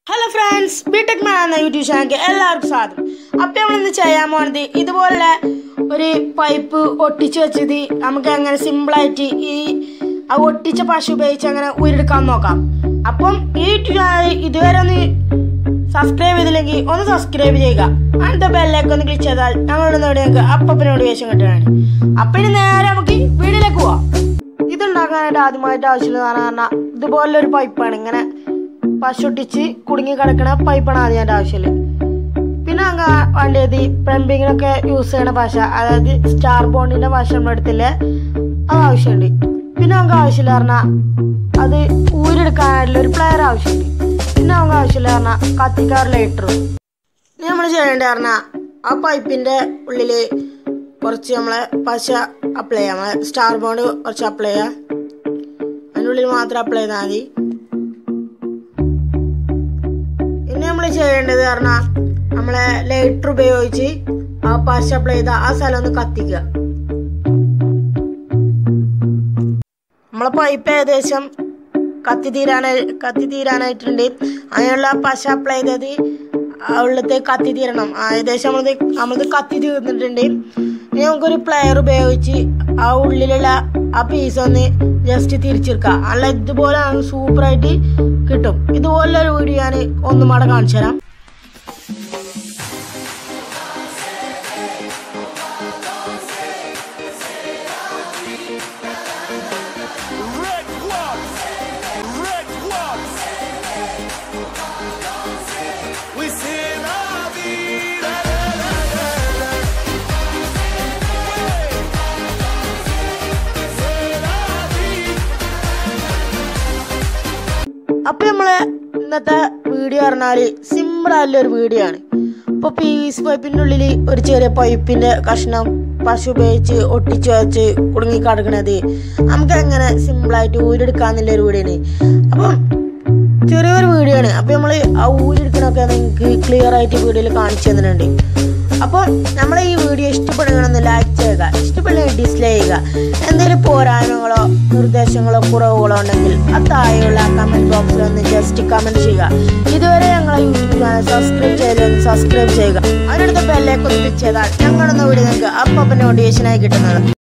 Hello friends BTech മാൻ എന്ന YouTube ചാനലിലേക്ക് എല്ലാവർക്കും സ്വാഗതം അപ്പോൾ നമ്മളിന്ന് ചെയ്യാൻ പോകുന്നത് ഇതുപോലുള്ള ഒരു പൈപ്പ് ഒട്ടിച്ച് വെച്ചത് നമുക്ക് അങ്ങനെ സിമ്പിളായിട്ട് ഈ ആ ഒട്ടിച്ച പശു ഉപയോഗിച്ച് അങ്ങനെ ഉയരെടുക്കാൻ നോക്കാം അപ്പം ഈ യൂട്യൂബ് ചാനൽ ഇതുവരെ ഒന്ന് സബ്സ്ക്രൈബ് ചെയ്തില്ലെങ്കിൽ ഒന്ന് സബ്സ്ക്രൈബ് ചെയ്യുക അടുത്ത ബെല്ലേക്ക് ഒന്ന് ക്ലിക്ക് ചെയ്താൽ ഞങ്ങളുടെ നോടിയൊക്കെ അപ്പം നോട്ടിഫിക്കേഷൻ കിട്ടുകയാണ് അപ്പം ഇനി നേരെ നമുക്ക് വീഡിയോയിലേക്ക് പോവാം ഇതുണ്ടാക്കാനായിട്ട് ആദ്യമായിട്ട് ആവശ്യമുള്ള പറഞ്ഞാൽ ഇതുപോലൊരു പൈപ്പാണ് ഇങ്ങനെ പശുട്ടിച്ച് കുടുങ്ങി കിടക്കുന്ന പൈപ്പാണ് ആദ്യം എൻ്റെ ആവശ്യമില്ല പിന്നെ അങ്ങ് വേണ്ടത് പ്ലംബിങ്ങിനൊക്കെ യൂസ് ചെയ്യണ ഭാഷ അതായത് സ്റ്റാർ ബോണ്ടിൻ്റെ ഭാഷ നമ്മുടെ അടുത്തില്ലേ അത് ആവശ്യമുണ്ട് പിന്നെ നമുക്ക് ആവശ്യമില്ല പറഞ്ഞാൽ അത് ഊരെടുക്കാനായിട്ടുള്ള ഒരു പ്ലെയർ ആവശ്യമുണ്ട് പിന്നെ നമുക്ക് ആവശ്യമില്ല പറഞ്ഞാൽ കത്തിക്കാർ ലൈറ്ററും ഇനി നമ്മൾ ചെയ്യേണ്ടത് പറഞ്ഞാൽ ആ പൈപ്പിൻ്റെ ഉള്ളിൽ കുറച്ച് നമ്മളെ പശ അപ്ലൈ ചെയ്യാം നമ്മളെ സ്റ്റാർ ബോണ്ട് കുറച്ച് അപ്ലൈ ചെയ്യാം അതിൻ്റെ ഉള്ളിൽ മാത്രം അപ്ലൈ ചെയ്താൽ മതി ഇനി നമ്മൾ ചെയ്യേണ്ടത് പറഞ്ഞാൽ നമ്മളെ ലൈറ്റർ ഉപയോഗിച്ച് ആ പശ അപ്ലൈ ചെയ്ത ആ സ്ഥലം ഒന്ന് കത്തിക്കുക നമ്മളെ പൈപ്പ് ഏകദേശം കത്തി തീരാനായി കത്തി തീരാനായിട്ടുണ്ട് അതിനുള്ള പശ അപ്ലൈ ചെയ്തത് ആ ഉള്ളത്തെ കത്തി തീരണം ആ ഏകദേശം നമ്മളത് നമ്മളത് കത്തി തീർന്നിട്ടുണ്ട് ഇനി നമുക്കൊരു പ്ലെയർ ഉപയോഗിച്ച് ആ ഉള്ളിലുള്ള ആ പീസ് ഒന്ന് ജസ്റ്റ് തിരിച്ചെടുക്കുക അല്ല ഇതുപോലെ സൂപ്പറായിട്ട് കിട്ടും ഇതുപോലെ ഒരു വീഡിയോ ഞാൻ ഒന്നും കൂടെ കാണിച്ചു തരാം Red ones, red ones. We say la vida, la la la la. Hey. Say la vida. അപ്പൊ നമ്മളെ ഇന്നത്തെ വീഡിയോ പറഞ്ഞാല് സിമ്പിൾ ആയിട്ടുള്ള ഒരു വീഡിയോ ആണ് ഇപ്പൊ പി വി സി പൈപ്പിന്റെ ഉള്ളിൽ ഒരു ചെറിയ പൈപ്പിന്റെ കഷ്ണം പശു ഉപയോഗിച്ച് ഒട്ടിച്ചു വെച്ച് കുടുങ്ങി കിടക്കണത് നമുക്ക് എങ്ങനെ സിമ്പിളായിട്ട് ഊരെടുക്കാന്നുള്ള ഒരു വീഡിയോ ആണ് അപ്പം ചെറിയൊരു വീഡിയോ ആണ് അപ്പൊ നമ്മൾ ആ ഊരെടുക്കണൊക്കെ നിങ്ങൾക്ക് ക്ലിയർ ആയിട്ട് വീഡിയോയിൽ കാണിച്ചു തന്നിട്ടുണ്ട് അപ്പോൾ നമ്മൾ ഈ വീഡിയോ ഇഷ്ടപ്പെടുകയാണെന്ന് ലൈക്ക് ചെയ്യുക ഇഷ്ടപ്പെടുകയാണെങ്കിൽ ഡിസ്ലൈക്ക് ചെയ്യുക എന്തെങ്കിലും പോരായ്മകളോ നിർദ്ദേശങ്ങളോ കുറവുകളോ ഉണ്ടെങ്കിൽ ആ താഴെയുള്ള കമൻറ്റ് ബോക്സിൽ ഒന്ന് ജസ്റ്റ് കമൻറ്റ് ചെയ്യുക ഇതുവരെ ഞങ്ങളെ യൂട്യൂബ് ചാനൽ സബ്സ്ക്രൈബ് ചെയ്തെന്ന് സബ്സ്ക്രൈബ് ചെയ്യുക അതിനടുത്ത ബെല്ലേക്ക് ഒന്ന് ക്ലിക്ക് ചെയ്താൽ ഞങ്ങളുടെ വീഡിയോ നിങ്ങൾക്ക് അപ്പം നോട്ടിഫിക്കേഷനായി കിട്ടുന്നത്